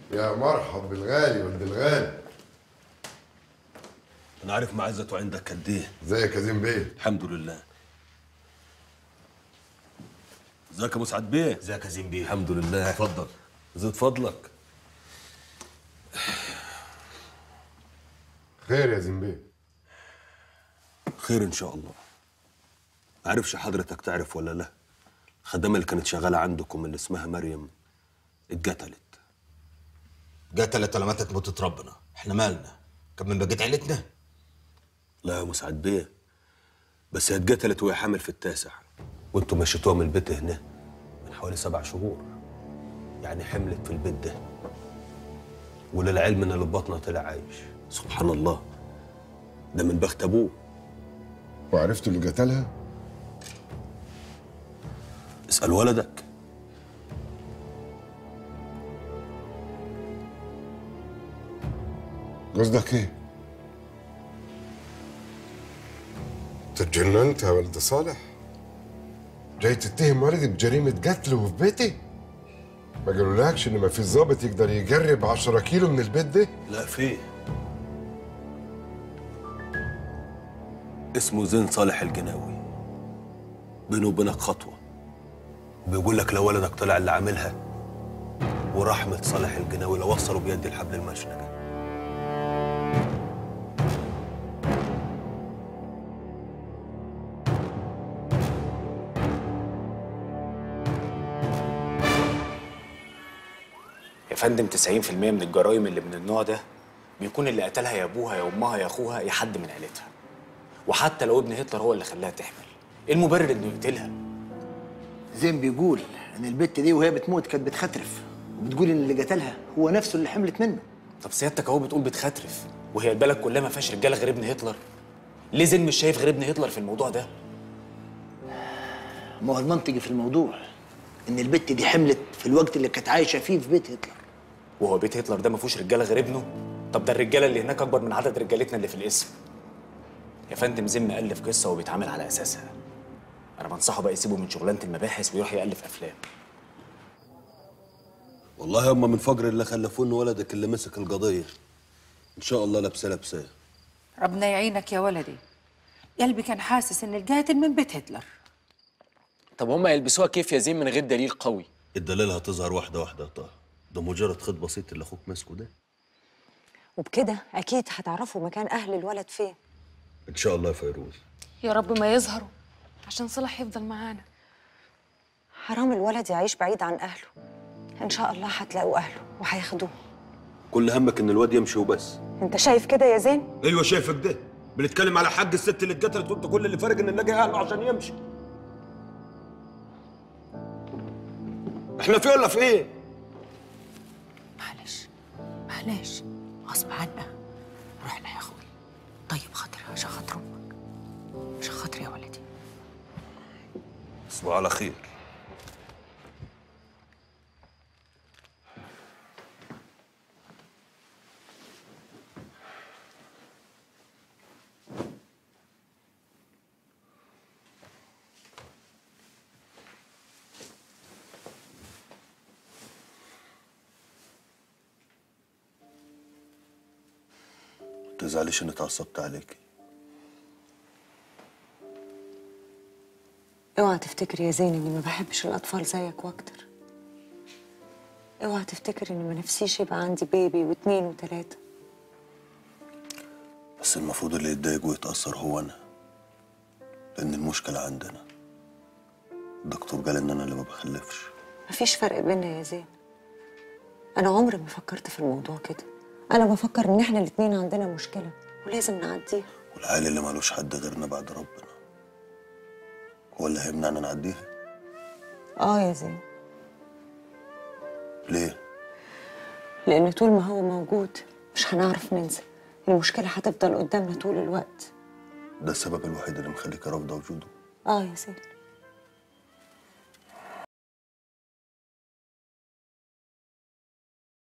يا مرحب بالغالي ولد الغالي انا عارف معزته عندك قد ايه ازيك يا زين بيه الحمد لله ازيك يا مسعد بيه ازيك يا زين بيه الحمد لله اتفضل زيد فضلك خير يا زين بيه خير ان شاء الله عارفش حضرتك تعرف ولا لا الخدامه اللي كانت شغاله عندكم اللي اسمها مريم اتقتلت قتلت ولا ماتت موتة ربنا احنا مالنا كان من بقيت عيلتنا لا يا مسعد بيه بس هي اتقتلت وهي حامل في التاسع وانتوا مشيتوها من البيت هنا من حوالي سبع شهور يعني حملت في البيت ده وللعلم ان اللي في بطنها طلع عايش سبحان الله ده من بخت ابوه وعرفتوا اللي قتلها اسال ولدك قصدك ايه تتجننت يا ولد صالح جاي تتهم والدي بجريمة قتل وفي بيتي ما قالولكش ان ما في ظابط يقدر يجرب 10 كيلو من البيت ده لا فيه اسمه زين صالح الجناوي بينه وبينك خطوة بيقول لك لو ولدك طلع اللي عاملها ورحمة صالح الجناوي لو وصلوا بيد الحبل المشنقة يا فندم 90% من الجرائم اللي من النوع ده بيكون اللي قتلها يا ابوها يا امها يا اخوها يا حد من عيلتها وحتى لو ابن هتلر هو اللي خلاها تحمل ايه المبرر انه يقتلها زين بيقول ان البت دي وهي بتموت كانت بتخترف وبتقول ان اللي قتلها هو نفسه اللي حملت منه طب سيادتك اهو بتقول بتخترف وهي البلد كلها ما فيهاش رجاله غير ابن هتلر ليه زين مش شايف غير ابن هتلر في الموضوع ده ما هو المنطقي في الموضوع ان البت دي حملت في الوقت اللي كانت عايشه فيه في بيت هتلر وهو بيت هتلر ده ما فيهوش رجاله غير ابنه طب ده الرجاله اللي هناك اكبر من عدد رجالتنا اللي في الاسم يا فندم زين مألف قصه وبيتعامل على اساسها انا بنصحه بقى يسيبه من شغلانه المباحث ويروح يألف افلام والله هم من فجر اللي خلفون ولدك اللي مسك القضية إن شاء الله لابسة لابسة ربنا يعينك يا ولدي قلبي كان حاسس ان القاتل من بيت هتلر طب هم يلبسوها كيف يا زين من غير دليل قوي الدليل هتظهر واحدة واحدة يا طه ده مجرد خيط بسيط اللي أخوك ماسكه ده وبكده أكيد هتعرفوا مكان أهل الولد فين إن شاء الله يا فيروز يا رب ما يظهروا عشان صلاح يفضل معانا حرام الولد يعيش بعيد عن أهله إن شاء الله هتلاقوا أهله وهياخدوه كل همك إن الواد يمشي وبس أنت شايف كده يا زين؟ أيوة شايفك ده بنتكلم على حق الست اللي اتقتلت وأنت كل اللي فارق إن نلاقي أهله عشان يمشي إحنا في ولا في إيه؟ معلش معلش غصب عنا روح لها يا اخوي طيب خاطرها عشان خاطر امك عشان خاطري يا ولدي تصبحوا على خير ما تزعليش اني اتعصبت عليكي اوعى تفتكر يا زين إني ما بحبش الأطفال زيك وأكتر اوعى تفتكر إني ما نفسيش يبقى عندي بيبي واتنين وتلاتة بس المفروض اللي يتضايق ويتأثر هو أنا لأن المشكلة عندنا الدكتور قال إن أنا اللي ما بخلفش مفيش فرق بينا يا زين أنا عمري ما فكرت في الموضوع كده أنا بفكر إن إحنا الاتنين عندنا مشكلة ولازم نعديها والعيل اللي مالوش حد غيرنا بعد ربنا هو اللي هيمنعنا نعديها آه يا زين ليه؟ لأن طول ما هو موجود مش هنعرف ننسى المشكلة هتفضل قدامنا طول الوقت ده السبب الوحيد اللي مخليك رافضة وجوده آه يا زين